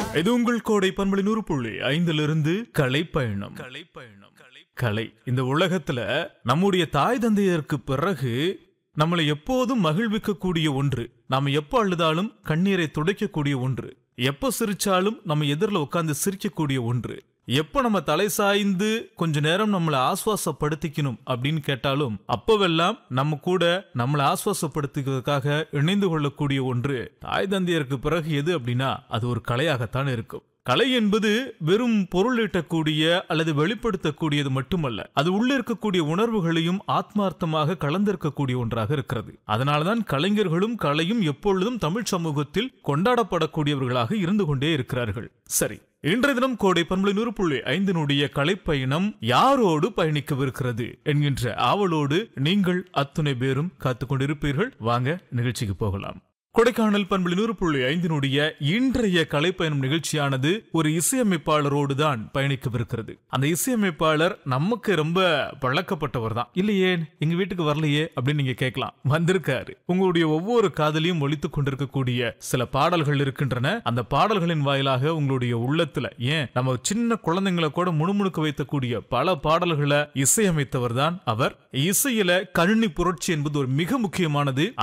இது உங்கள் கோடை பண்பளி நூறு புள்ளி ஐந்திலிருந்து கலை பயணம் கலை பயணம் கலை இந்த உலகத்துல நம்முடைய தாய் தந்தையருக்கு பிறகு நம்மளை எப்போதும் மகிழ்விக்கக்கூடிய ஒன்று நாம எப்போ அழுதாலும் கண்ணீரை துடைக்கக்கூடிய ஒன்று எப்போ சிரிச்சாலும் நம்ம எதிரில் உட்கார்ந்து சிரிக்கக்கூடிய ஒன்று எப்போ நம்ம தலை சாய்ந்து கொஞ்ச நேரம் நம்மளை ஆஸ்வாசப்படுத்திக்கணும் அப்படின்னு கேட்டாலும் அப்போவெல்லாம் நம்ம கூட நம்மளை ஆஸ்வாசப்படுத்திக்கிறதுக்காக இணைந்து கொள்ளக்கூடிய ஒன்று தாய் தந்தையருக்கு பிறகு எது அப்படின்னா அது ஒரு கலையாகத்தான் இருக்கும் கலை என்பது வெறும் பொருள் ஈட்டக்கூடிய அல்லது வெளிப்படுத்தக்கூடியது மட்டுமல்ல அது உள்ள இருக்கக்கூடிய உணர்வுகளையும் ஆத்மார்த்தமாக கலந்திருக்கக்கூடிய ஒன்றாக இருக்கிறது அதனால்தான் கலைஞர்களும் கலையும் எப்பொழுதும் தமிழ் சமூகத்தில் கொண்டாடப்படக்கூடியவர்களாக இருந்து கொண்டே இருக்கிறார்கள் சரி இன்றைய தினம் கோடை பண்பலை நூறு புள்ளி ஐந்தினுடைய கலைப்பயணம் யாரோடு பயணிக்கவிருக்கிறது என்கின்ற ஆவலோடு நீங்கள் அத்துணை பேரும் காத்துக் கொண்டிருப்பீர்கள் வாங்க நிகழ்ச்சிக்கு போகலாம் கொடைக்கானல் பண்புல நூறு புள்ளி ஐந்தினுடைய இன்றைய கலைப்பயணம் நிகழ்ச்சியானது ஒரு இசையமைப்பாளரோடு தான் பயணிக்கவிருக்கிறது அந்த இசையமைப்பாளர் நமக்கு ரொம்ப பழக்கப்பட்டவர் தான் இல்லையே எங்க வீட்டுக்கு வரலையே அப்படின்னு நீங்க கேட்கலாம் வந்திருக்காரு உங்களுடைய ஒவ்வொரு காதலையும் ஒழித்துக் கொண்டிருக்கக்கூடிய சில பாடல்கள் இருக்கின்றன அந்த பாடல்களின் வாயிலாக உங்களுடைய உள்ளத்துல ஏன் நம்ம சின்ன குழந்தைங்களை கூட முணுமுணுக்க வைக்கக்கூடிய பல பாடல்களை இசையமைத்தவர் தான் அவர் இசையில கணினி புரட்சி என்பது ஒரு மிக முக்கியமானது